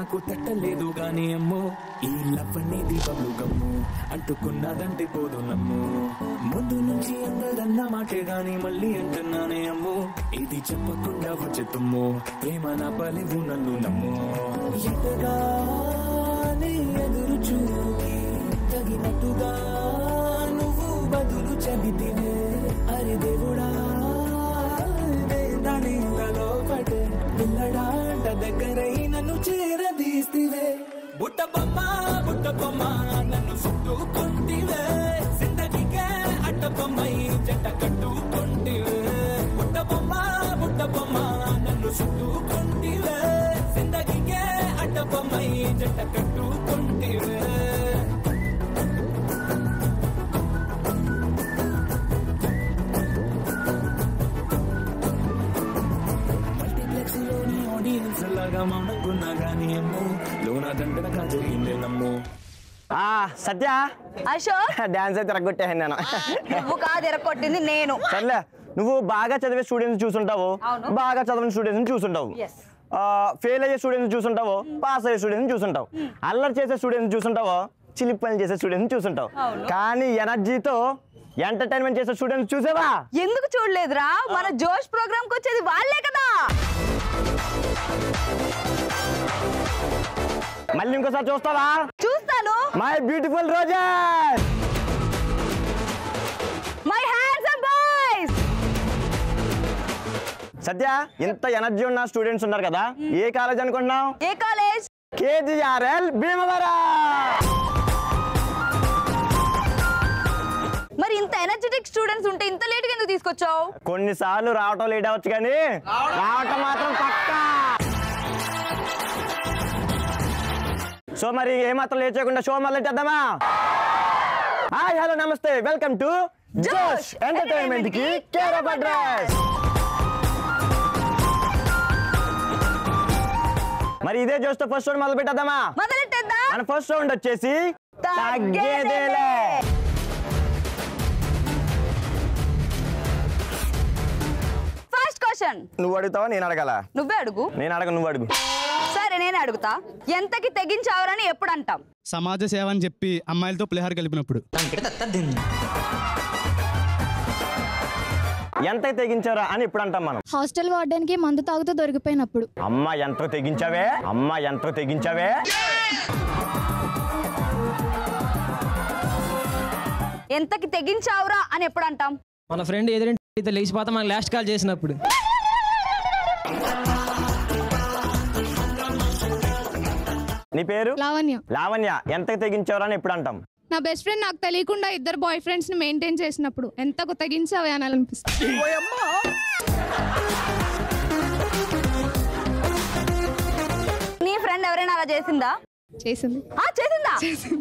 నాకు తట్టలేదు గాని అమ్మో ఈ లవ్ అనేది బబ్లు గమ్ము అంటుకున్నదంటే పోదు నమ్ము ముందు నుంచి అందదన్న మాటే గాని మళ్ళీ అంటున్నానే అమ్మో ఇది చెప్పకుండా వచ్చే తుమ్ము ప్రేమ నా పలివు నన్ను నమ్ము ఎటగానే ఎదురు చూకి తగినట్టుగా నువ్వు బదులు చెబితివే అరి దేవుడా దాని లోపటే పిల్లడాంట దగ్గరై నన్ను చేరదీస్తివే బుట్ట బొమ్మ బుట్ట బొమ్మ నన్ను చుట్టుకుంటివే జిందగీకే అట్ట బొమ్మై జంట కట్టుకుంటివే బుట్ట బొమ్మ బుట్ట బొమ్మ నన్ను చుట్టుకుంటివే జిందగీకే అట్ట బొమ్మై జంట కట్టుకుంటివే మల్టీప్లెక్స్ లోని ఆడియన్స్ లాగా మౌనంకున్నా గానీ అమ్మో లోన గంటనక జరిగిందే నమ్ము ఆ సత్య అశోక్ డాన్స్ అయితే రగ్గొట్టాను నేను నువ్వు కాదు ఎరగొట్టింది నేను సర్లే నువ్వు బాగా చదివే స్టూడెంట్స్ చూసుంటావు అవును. బాగా చదివిన స్టూడెంట్స్ చూసుంటావు Yes. ఫెయిల్ అయ్యే స్టూడెంట్స్ చూసుంటావు పాస్ అయ్యే స్టూడెంట్స్ చూసుంటావు అల్లరి చేసే స్టూడెంట్స్ చూసుంటావు చిలిపి పనులు చేసే స్టూడెంట్స్ చూసుంటావు అవును. కానీ ఎనర్జీతో ఎంటర్టైన్మెంట్ చేసే స్టూడెంట్స్ చూసావా ఎందుకు చూడలేదురా మన జోష్ ప్రోగ్రామ్ కి వచ్చేది వాళ్ళే కదా మళ్ళీ ఇంకోసారి చూస్తావా చూస్తాను my beautiful Roger my handsome boys Satya ఇంత ఎనర్జీ ఉన్న స్టూడెంట్స్ ఉన్నారు కదా ఏ కాలేజ్ అనుకుంటున్నావు ఏ కాలేజ్ కేజీఆర్ఎల్ భీమవరం మరి ఇంత ఎనర్జెటిక్ స్టూడెంట్స్ ఉంటే ఇంత లేట్ గా ఎందుకు తీసుకొచ్చావు కొన్నిసార్లు రావటం లేట్ అవ్వచ్చు కానీ రావటం మాత్రం పక్కా సో మరి ఏమాత్రం లేట్ చేయకుండా షో మొదలెట్టేద్దామా hi hello namaste welcome to Josh entertainment కి కేర్ ఆఫ్ అడ్రస్ మరి ఇదే జోష్తో ఫస్ట్ రౌండ్ మొదలు పెట్టేద్దామా మొదలెట్టేద్దాం మన ఫస్ట్ రౌండ్ వచ్చేసి తగ్గేదేలే ఫస్ట్ క్వశ్చన్ నువ్వు అడుగుతావా నేను అడగాల నువ్వే అడుగు నేను అడగ నువ్వు అడుగు సరే నేనే అడుగుతా ఎంతకి తెగించావరని ఎప్పుడు అంటాం సమాజ సేవ అని చెప్పి అమ్మాయిలతో పులిహార కలిపినప్పుడు ఎంత తెగించారా అని ఇప్పుడు అంటాం మనం హాస్టల్ వార్డెన్కి మందు తాగుతూ దొరికిపోయినప్పుడు అమ్మ ఎంత తెగించావే అమ్మ ఎంత తెగించావే ఎంతకి తెగించావురా అని ఎప్పుడు అంటాం మన ఫ్రెండ్ ఎదురింటి లేచిపోతా మనకు లాస్ట్ కాల్ చేసినప్పుడు నీ పేరు లావణ్య లావణ్య ఎంత తెగించావరా అని ఎప్పుడు అంటాం నా బెస్ట్ ఫ్రెండ్ నాకు తెలియకుండా ఇద్దరు బాయ్ ఫ్రెండ్స్ ని మెయింటైన్ చేసినప్పుడు ఎంతకు తెగించావే అని అనిపిస్తుంది నీ ఫ్రెండ్ ఎవరైనా అలా చేసిందా చేసింది ఆ చేసిందా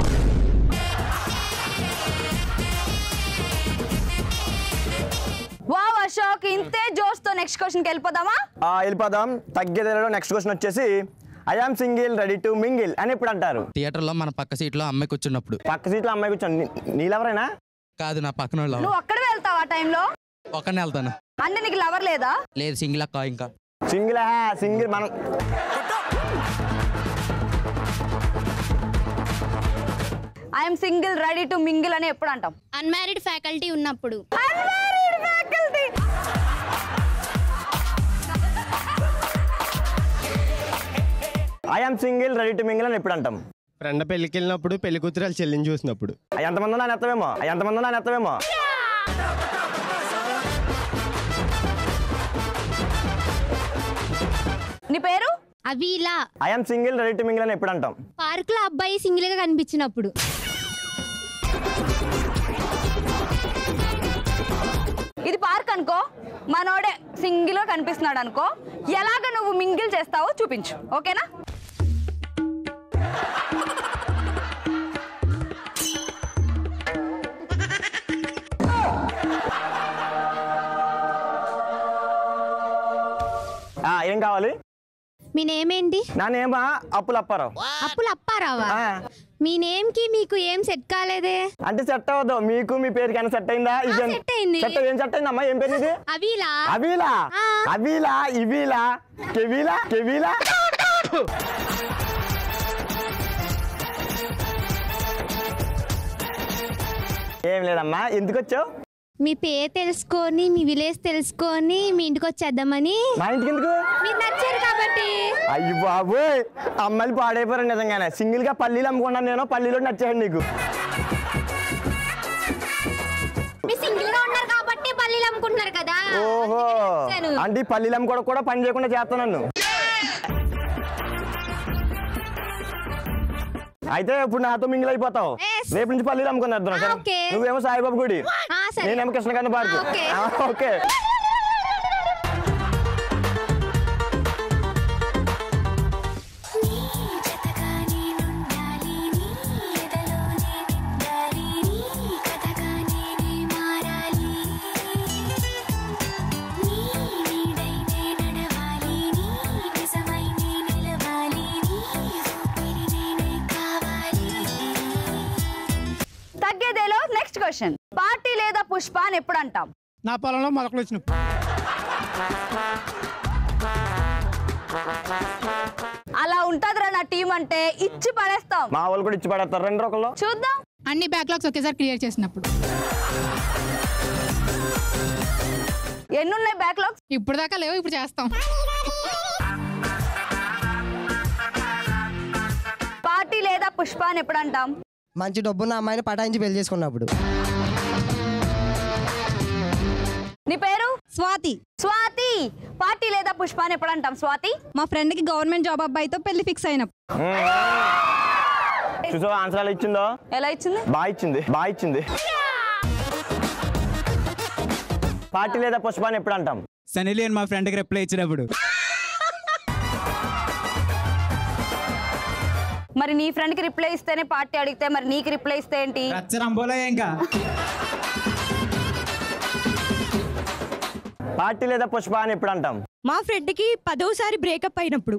వావ్ అశోక్ ఇంతే జోష్ తో నెక్స్ట్ క్వశ్చన్ కి వెళ్ళిపోదామా ఆ, వెళ్ళిపోదాం తగ్గేదేలో నెక్స్ట్ క్వశ్చన్ వచ్చేసి I am single ready to mingle అని ఎప్పుడు అంటారు థియేటర్లో మన పక్క సీట్లో అమ్మాయి కూర్చున్నప్పుడు పక్క సీట్లో అమ్మాయి కూర్చొని నీళ్ళెవరైనా కాదు నా పక్కన వాళ్ళు నువ్వు అక్కడే వెళ్తావా ఆ టైంలో ఒక్కనే వెళ్తాను అంటే నీకు లవర్ లేదా లేదు సింగిల్ అక్క ఇంకా సింగిల్ సింగిల్ మనం I'm single ready to mingle అని ఎప్పుడు అంటాం అన్మ్యారీడ్ ఫ్యాకల్టీ ఉన్నప్పుడు Unmarried faculty. I am single ready to mingle అని ఎప్పుడు అంటాం ఫ్రెండ్ పెళ్లికి వెళ్ళినప్పుడు పెళ్లి కూతురు వాళ్ళ చెల్లిని చూసినప్పుడు ఆ, ఎంతమంది ఉన్నా ఎత్తవేమో ఆ, ఎంతమంది ఉన్నా ఎత్తవేమో నీ పేరు అవి ఇలా I am single ready to mingle అని ఎప్పుడు అంటాం పార్క్ లో అబ్బాయి సింగిల్ గా కనిపించినప్పుడు ఇది పార్క్ అనుకో మనోడే సింగిల్ గా కనిపిస్తున్నాడు అనుకో ఎలాగ నువ్వు మింగిల్ చేస్తావో చూపించు ఓకేనా ఆ, ఏం కావాలి మీ నేమ్ ఏంటి నా నేమా అప్పులు అప్పారావు అప్పులు అప్పారావా ఆ. మీ నేమ్ కి మీకు ఏం సెట్ కాలేదే అంటే సెట్ అవ్వదు మీకు మీ పేరు కానీ సెట్ అయిందా ఇది set అయింది. సెట్ ఏం సెట్ అయిందమ్మా ఏం పేరు ఇది అవిలా అబీలా ఆ. అబీలా ఇబీలా కెవీలా కెవీలా ఏం లేదమ్మా ఎందుకు వచ్చావు మీ పేరు తెలుసుకొని మీ విలేజ్ తెలుసుకొని మీ ఇంటికి వచ్చేద్దామని మా ఇంటికి ఎందుకు మీరు నచ్చారు కాబట్టి అయ్యి బాబోయ్ అమ్మాయిలు పాడైపోయారు నిజంగానే సింగిల్ గా పల్లీలు అమ్ముకున్నాను నేను పల్లీలో నచ్చాడు నీకు మీరు సింగిల్ గా ఉన్నారు కాబట్టి పల్లీలు అమ్ముకుంటున్నారు కదా ఓహో నచ్చాను. అంటే ఈ పల్లీలు అమ్ముకోవడం కూడా పని చేయకుండా చేస్తాను నన్ను అయితే ఇప్పుడు నాతో మింగిల్ అయిపోతావు Yes. రేపు నుంచి పల్లీలు అమ్ముకునేద్దాం ఆ, okay. నువ్వేమో సాయిబాబు గుడి ఆ, సరే. నేనేమో కృష్ణకాంత్ పార్కు ఆ, okay. ఆ, ఓకే తగ్గేదేలో నెక్స్ట్ క్వశ్చన్ పార్టీ లేదా పుష్ప అని ఎప్పుడు అంటాం నా పొలంలో మొలకలు వచ్చినప్పుడు అలా ఉంటదిరా నా టీం అంటే ఇచ్చి పడేస్తాం మా వాళ్ళు కూడా ఇచ్చి పడేస్తారు రెండు రొక్కల్లో చూద్దాం అన్ని బ్యాక్లాగ్స్ ఒకేసారి క్లియర్ చేసినప్పుడు ఎన్నున్నాయి బ్యాక్లాగ్స్ ఇప్పుడు దాకా లేవు ఇప్పుడు చేస్తాం పార్టీ లేదా పుష్ప అని ఎప్పుడు అంటాం మంచి డబ్బున్న అమ్మాయిని పటాయించి పెళ్లి చేసుకున్నప్పుడు నీ పేరు స్వాతి స్వాతి పార్టీ లేదా పుష్ప అని ఎప్పుడు అంటాం స్వాతి మా ఫ్రెండ్ కి గవర్నమెంట్ జాబ్ అబ్బాయితో పెళ్లి ఫిక్స్ అయినప్పుడు చూసా ఆన్సర్ ఎలా ఇచ్చిందో ఎలా ఇచ్చింది బాగా ఇచ్చింది బాగా ఇచ్చింది పార్టీ లేదా పుష్ప అని ఎప్పుడు అంటాం సనీలియన్ మా ఫ్రెండ్కి రిప్లై ఇచ్చినప్పుడు మరి నీ ఫ్రెండ్ కి రిప్లై ఇస్తేనే పార్టీ అడిగితే మరి నీకు రిప్లై ఇస్తే ఏంటి రచ్చరంబోలే ఇంకా పార్టీ లేదా పుష్ప అని ఎప్పుడు అంటాం మా ఫ్రెండ్ కి పదోసారి బ్రేకప్ అయినప్పుడు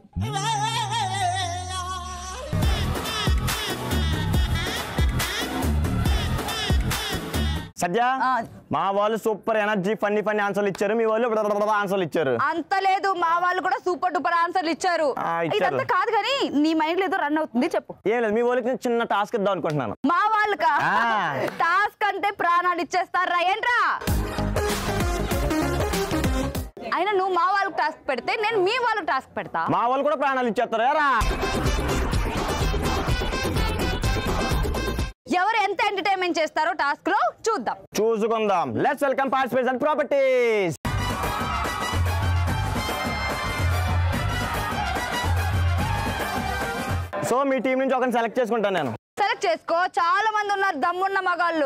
సత్య ఆ. మా వాళ్ళు సూపర్ ఎనర్జీ ఫన్నీ ఫన్నీ ఆన్సర్లు ఇచ్చారు మీ వాళ్ళు ఆన్సర్లు ఇచ్చారు అంత లేదు మా వాళ్ళు కూడా సూపర్ డూపర్ ఆన్సర్లు ఇచ్చారు ఆ, ఇచ్చారు. ఇదంతా కాదు కానీ నీ మైండ్ లో ఏదో రన్ అవుతుంది చెప్పు ఏం లేదు మీ వాళ్ళకి నేను చిన్న టాస్క్ ఇద్దాం అనుకుంటున్నాను మా వాళ్ళకా ఆ. టాస్క్ అంటే ప్రాణాలు ఇచ్చేస్తారా ఏంట్రా అయినా నువ్వు మా వాళ్ళకి టాస్క్ పెడితే నేను మీ వాళ్ళకి టాస్క్ పెడతా మా వాళ్ళు కూడా ప్రాణాలు ఇచ్చేస్తారు ఎరా ఎవరు ఎంత ఎంటర్టైన్మెంట్ చేస్తారో టాస్క్ లో చూద్దాం చూసుకుందాం let's welcome participates and properties so మీ టీం నుంచి ఒకరిని సెలెక్ట్ చేసుకుంటాను నేను సెలెక్ట్ చేసుకో చాలా మంది ఉన్నారు దమ్మున్న మగాళ్ళు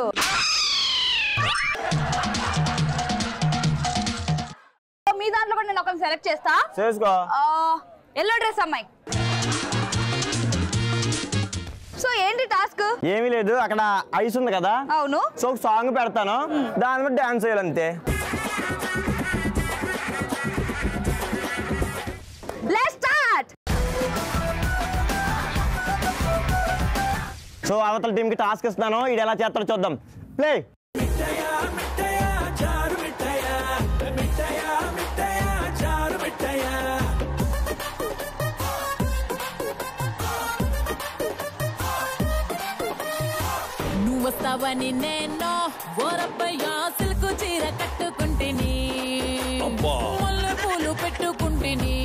మీ దాంట్లో కూడా నేను ఒకరిని సెలెక్ట్ చేస్తా చేసుకో ఎల్లో డ్రెస్ అమ్మాయి సో ఏంటి టాస్క్ ఏమీ లేదు అక్కడ ఐస్ ఉంది కదా అవును సో ఒక సాంగ్ పెడతాను దాని మీద డాన్స్ చేయాలంతే లెట్స్ స్టార్ట్ సో అవతల టీం కి టాస్క్ ఇస్తాను ఇది ఎలా చేస్తాడో చూద్దాం ప్లే నువ్వు వస్తావని నేను ఓరబ్బయ్యా సిల్కు చీర కట్టుకుంటిని ముల్ల పూలు పెట్టుకుంటిని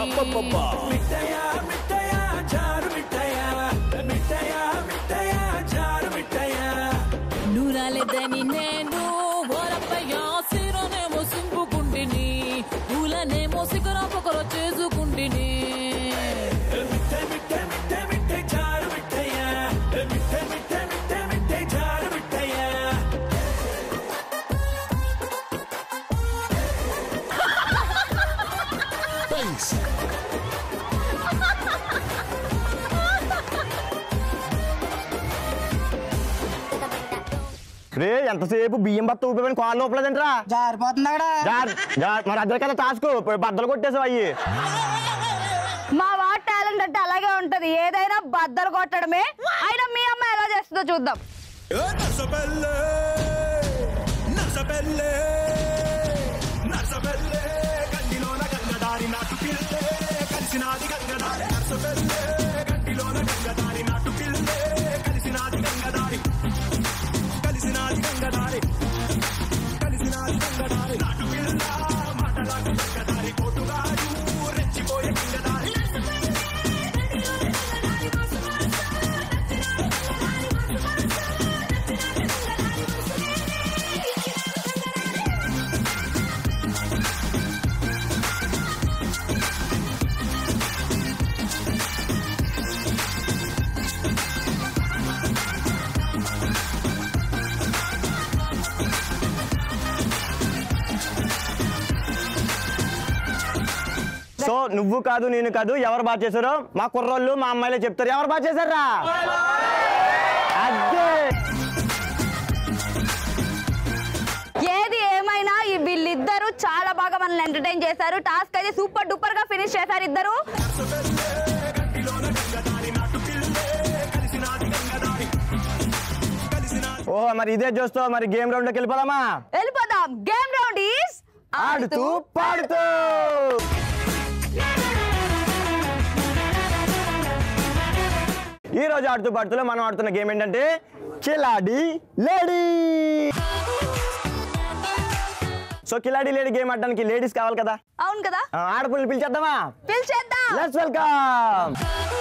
నువ్వు రాలేదని నేను ఓరబ్బయ్యా సిరనేమో సింపుకుంటిని పూలనేమో సిగర పొగర చేసుకుంటిని రే ఎంతసేపు బియ్యం బత్త ఊపిపోయిన కాళ్ళు ఊపలేదంటరా జారిపోతుంది అక్కడ జార్ జార్ మరి అదే కదా టాస్క్ బద్దలు కొట్టేసావు అయ్యి మా వాట్ టాలెంట్ అంటే అలాగే ఉంటది ఏదైనా బద్దలు కొట్టడమే అయినా మీ అమ్మ ఎలా చేస్తుందో చూద్దాం కలిసినాది గంగదారి నర్సబెల్లే గంటిలోన గంగదారి నాటు పిల్లే సో నువ్వు కాదు నేను కాదు ఎవరు బాగా చేశారో మా కుర్రోళ్ళు మా అమ్మాయిలే చెప్తారు ఎవరు బాగా చేశారా అదే ఏది ఏమైనా ఈ వీళ్ళిద్దరూ చాలా బాగా మనల్ని ఎంటర్టైన్ చేశారు టాస్క్ అయితే సూపర్ డూపర్ గా ఫినిష్ చేశారు ఇద్దరు ఓహో మరి ఇదే చూస్తూ మరి గేమ్ రౌండ్ లోకి వెళ్ళిపోదామా వెళ్ళిపోదాం గేమ్ రౌండ్ ఈస్ ఆడుతూ పాడుతూ ఈ రోజు ఆడుతూ పాడుతూలో మనం ఆడుతున్న గేమ్ ఏంటంటే Khiladi lady so Khiladi lady game ఆడడానికి లేడీస్ కావాలి కదా అవును కదా ఆ, ఆడపిల్లలు పిలిచేద్దామా పిలిచేద్దాం let's welcome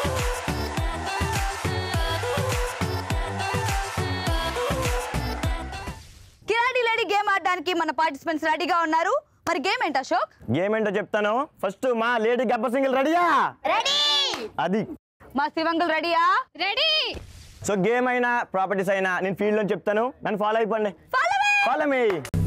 Khiladi lady game ఆడడానికి మన పార్టిసిపెంట్స్ రెడీగా ఉన్నారు మరి గేమ్ ఏంటి అశోక్ గేమ్ ఏంటో చెప్తాను ఫస్ట్ మా లేడీ గబ్బర్ సింగిల్ రెడీయా రెడీ అది మా శివంగుల్ రెడీయా రెడీ సో గేమ్ అయినా ప్రాపర్టీస్ అయినా నేను ఫీల్డ్ లో చెప్తాను నన్ను ఫాలో అయిపోండి ఫాలో మీ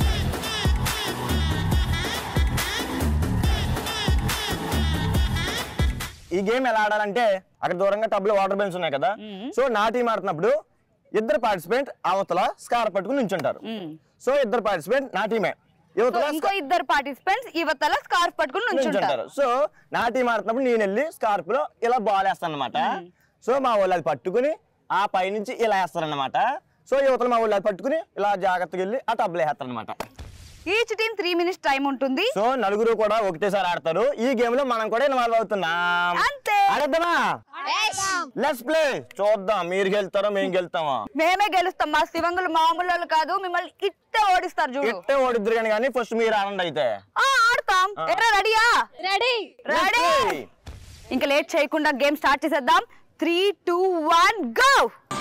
ఈ గేమ్ ఎలా ఆడాలంటే అక్కడ దూరంగా టబ్లో వాటర్ బెన్స్ ఉన్నాయి కదా సో నా టీం ఆడుతున్నప్పుడు ఇద్దరు పార్టిసిపెంట్ అవతల స్కార్ పట్టుకుని నించుంటారు సో ఇద్దరు పార్టిసిపెంట్ నా టీమే యువతల ఇంకో ఇద్దరు పార్టిసిపెంట్స్ యువతల స్కార్ఫ్ పట్టుకుని నుంచుంటారు నించుంటారు సో నా టీం ఆడుతున్నప్పుడు నేను వెళ్ళి స్కార్ప్ లో ఇలా బాల్ వేస్తాను అనమాట సో మా వాళ్ళు అది పట్టుకుని ఆ పై నుంచి ఇలా వేస్తారనమాట సో యువతలు మా వాళ్ళు అది పట్టుకుని ఇలా జాగ్రత్తగా వెళ్ళి ఆ టబ్లో వేస్తారు అనమాట each team three minutes time ఉంటుంది సో నలుగురు కూడా ఒకటేసారి ఆడతారు ఈ గేమ్ లో మనం కూడా ఇన్వాల్వ్ అవుతున్నాం అంతే ఆడేద్దామా లెట్స్ ప్లే చూద్దాం మీరు గెలుతారో మేము గెలుతామా మేమే గెలుస్తాం మా శివంగులు మామూలు వాళ్ళు కాదు మిమ్మల్ని ఇట్టే ఓడిస్తారు చూడు ఇట్టే ఓడిద్దరు కానీ కానీ ఫస్ట్ మీరు ఆడండి అయితే ఆ, ఆడతాం ఎర్ర రెడీయా రెడీ రెడీ ఇంకా లేట్ చేయకుండా గేమ్ స్టార్ట్ చేసేద్దాం త్రీ టూ వన్ గో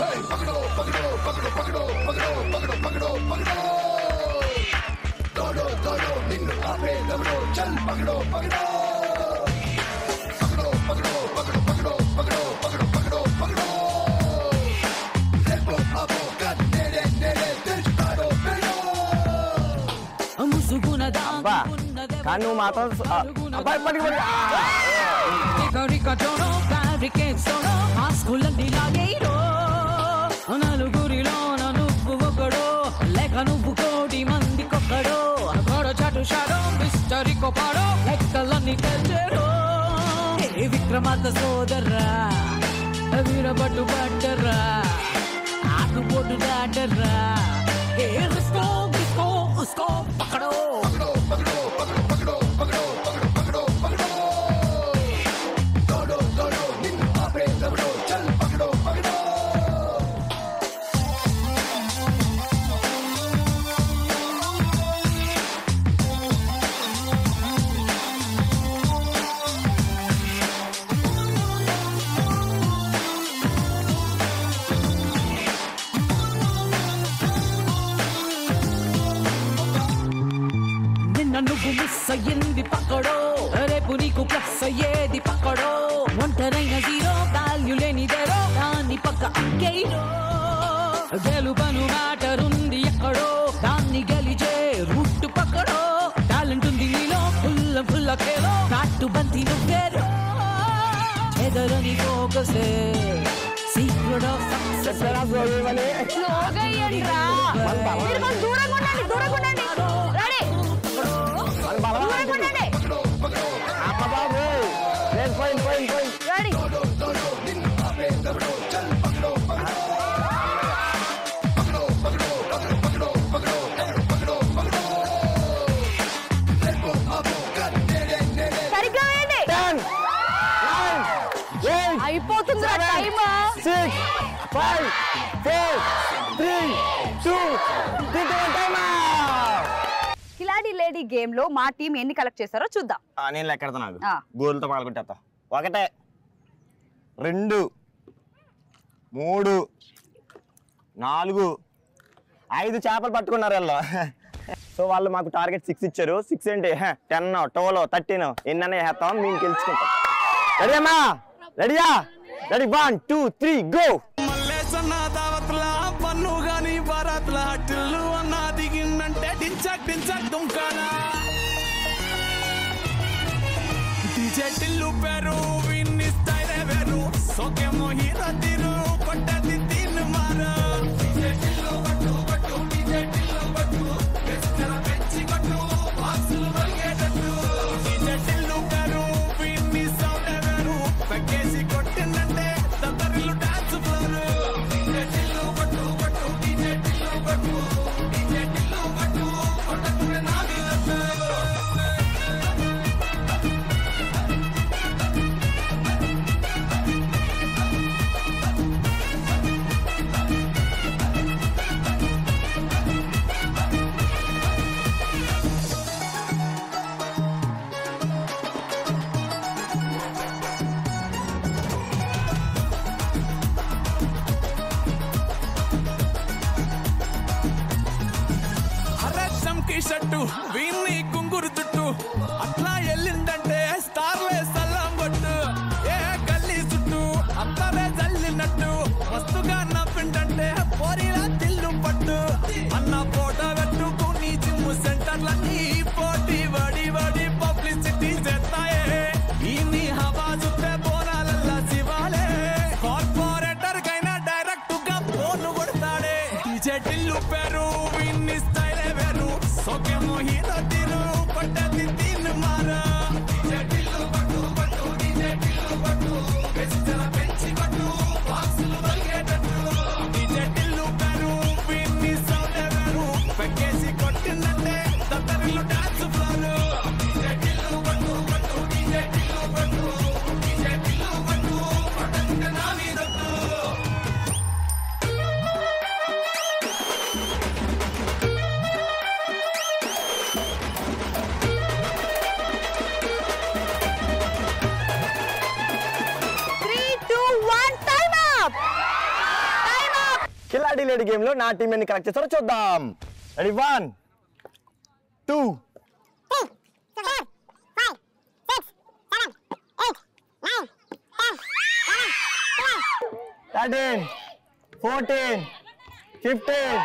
ముసుగున అబ్బా కానీ నువ్వు మాత్రం ఆ, అబ్బాయి పట్టుకు పట్టుకు. ఆ. దారికటోనో బ్యారికేడ్స్తోనో మాస్కులన్నీ లాగేయరో నలుగురిలో నువ్వు ఒకడో లేక నువ్వు కోటి మందికొక్కడో గొడ చాటు షాడో మిస్టరీ కొపాడో లెక్కలన్నీ తెచ్చరో ఏ విక్రమార్త సోదర్రా వీరబట్టు పడ్డర్రా ఆటుపోటు దాటర్రా ఏ రిస్కో బిస్కో ఉస్కో పక్కడో నిన్న నువ్వు మిస్ అయ్యింది పక్కడో రేపు నీకు ప్లస్ అయ్యేది పక్కడో ఒంటరైన జీరో వాల్యూ లేనిదేరో దాన్ని పక్క అంకేరో గెలుపను మ్యాటరుంది ఎక్కడో దాన్ని గెలిచే రూట్ పక్కడో టాలెంట్ ఉంది నీలో ఫుల్ ఫుల్ కేలో నాటు బంతి నువ్వేరో ఎదరని ఫోకసే సీక్రెట్ ఆఫ్ సక్సెస్ స్లోగా ఇయ్యండి రా. మీరు కొంచెం దూరంగా ఉండండి దూరంగా ఉండండి రెడీ దూరంగా ఉండండి అమ్మ బాబు లేదు పోయింది పోయింది పోయింది రెడీ సరిగ్గా వేయండి టెన్ నైన్ ఎయిట్ అయిపోతుంది time six five four three two three time Khiladi lady game లో మా టీం ఎన్ని కలెక్ట్ చేస్తారో చూద్దాం నేను లెక్కెడతా నాకు ఆ. గోల్తో పాల్గొట్టేస్తా ఒకటే రెండు మూడు నాలుగు ఐదు చేపలు పట్టుకున్నారు వీళ్ళు సో వాళ్ళు మాకు టార్గెట్ సిక్స్ ఇచ్చారు సిక్స్ ఏంటి టెన్ ట్వెల్వ్ థర్టీన్ ఎన్నైనా వేస్తాం మేము గెలుచుకుంటాం రెడీ అమ్మా రెడీయా ready one two three go మల్లేసన్న దావత్ల పన్ను గాని భారత్ల టిల్లు అన్న దిగిందంటే డించక్ డించక్ దుంకాల డీజే వేరు విన్ని స్టైల్ వేరు సోకేమో హీరో తీరు కొట్టది దీన్ని మారు డీజే టిల్లు పట్టు పట్టు డీజే టిల్లు పట్టు వెచ్చర పెంచి కొట్టు బాక్సులు మరిగేటట్టు డీజే టిల్లు వేరు విన్ని సౌండ్ వేరు పెక్కేసి కొట్టిందంటే తత్తరిల్లు డాన్స్ ఫ్లోర్ డీజే టిల్లు పట్టు పట్టు డీజే టిల్లు పట్టు డీజే టిల్లు పట్టు కొట్టకుండా నా మీద హరచంకి షట్టు వీన్ని కుంగురు చుట్టు అట్లా ఎల్లిందంటే స్టార్లే సల్లం కొట్టు ఏ గల్లీ చుట్టూ అత్తరే జల్లినట్టు మస్తుగా నవ్విందంటే పోరిలా తిల్లు పట్టు అన్న ఫోటో పెట్టుకుని జిమ్ సెంటర్లన్నీ పోటీ వడి వడి పబ్లిసిటీ చేస్తాయే ఈ హవా చూస్తే బోనాలల్లా శివాలే కార్పొరేటర్ కైనా డైరెక్ట్ గా ఫోన్ కొడతాడే డీజే టిల్లు పేరు విన్ని స్టైల్ వేరు సోకేమో హీరో తీరు పట్టది దీన్ని మారా డీజే టిల్లు పట్టు పట్టు డీజే టిల్లు పట్టు వెచ్చర పెంచి కొట్టు బాక్సులు మరిగేటట్టు డీజే టిల్లు పేరు విన్ని సౌండ్ వేరు పెక్కేసి కొట్టిందంటే తత్తరిల్లు డాన్స్ ఫ్లోర్ డీజే టిల్లు పట్టు పట్టు డీజే టిల్లు పట్టు డీజే టిల్లు పట్టు కొట్టకుండా నా మీదొట్టు three two one time up time up Khiladi lady game లో నా టీం ఎన్ని కరెక్ట్ చేస్తారో చూద్దాం ready one two thirteen fourteen fifteen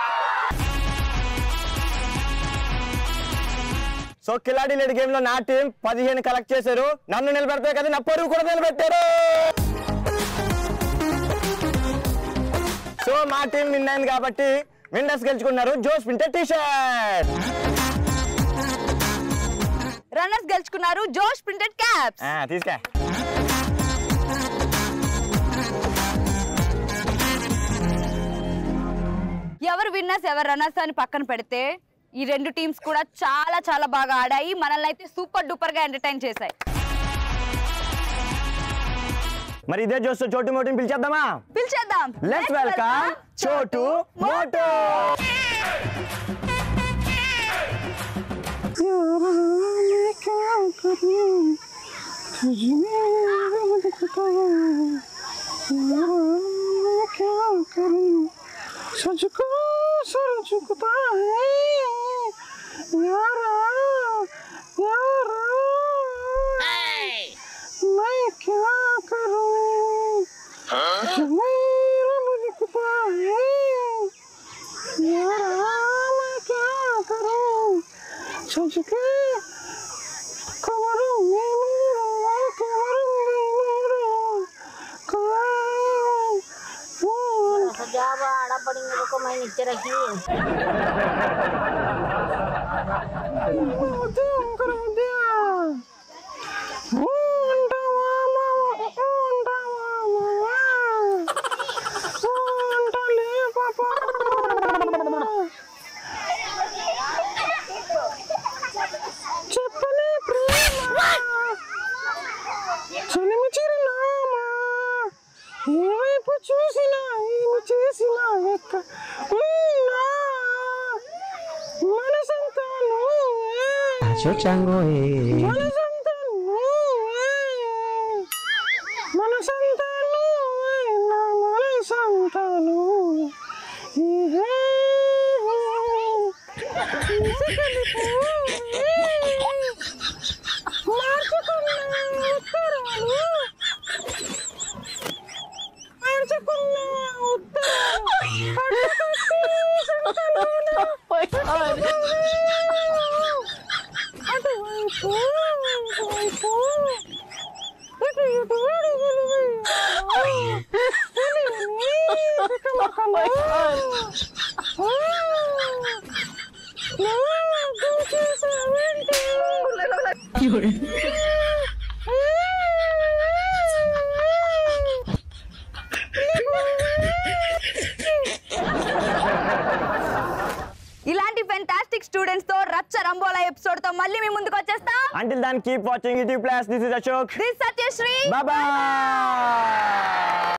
so Khiladi lady game లో నా టీం పదిహేను కలెక్ట్ చేశారు నన్ను నిలబెడతాయి కదా నా పరువు కూడా నిలబెట్టారు సో మా టీం విన్ అయింది కాబట్టి విన్నర్స్ గెలుచుకున్నారు Josh winter T shirt runners గెలుచుకున్నారు జోష్ ప్రింటెడ్ క్యాప్స్ తీసుకా ఎవరు విన్నర్స్ ఎవరు రన్నర్స్ అని పక్కన పెడితే ఈ రెండు టీమ్స్ కూడా చాలా చాలా బాగా ఆడాయి మనల్ని అయితే సూపర్ డూపర్ గా ఎంటర్టైన్ చేశాయి మరి ఇదే జోస్ చోటు మోటుని పిలిచేద్దామా పిలిచేద్దాం లెట్స్ వెల్కమ్ చోటు మోటు सचको सर झुकता है यारा यारा मैं क्या करूं जमीन झुकता है यारा मैं क्या करूं सचके कमरों में मेरा कमरों में मेरा कमरों सजाब आड़ा पड़ेंगे तो मैं नीचे रखी చెప్పని ప్రేమ చలిమి చిరునామా ఏవైపు చూసినా ఏమి చేసినా ఎక్క ఉన్నా మనసంతా నువ్వే మనసంతా నువ్వే మనసంతా నువ్వే నా మనసంతా నువ్వే ఇదే ఇసుకని పువ్వే. మార్చుకున్న ఉత్తరాలు మార్చుకున్న ఉత్తరాలు అటువైపు ఇటువైపు ఇలాంటి ఫెంటాస్టిక్ స్టూడెంట్స్ తో రచ్చ రంబోలా ఎపిసోడ్ తో మళ్ళీ మీ ముందుకు వచ్చేస్తా Until then, keep watching ET Plus. This is Ashok. This Satyasri Bye bye.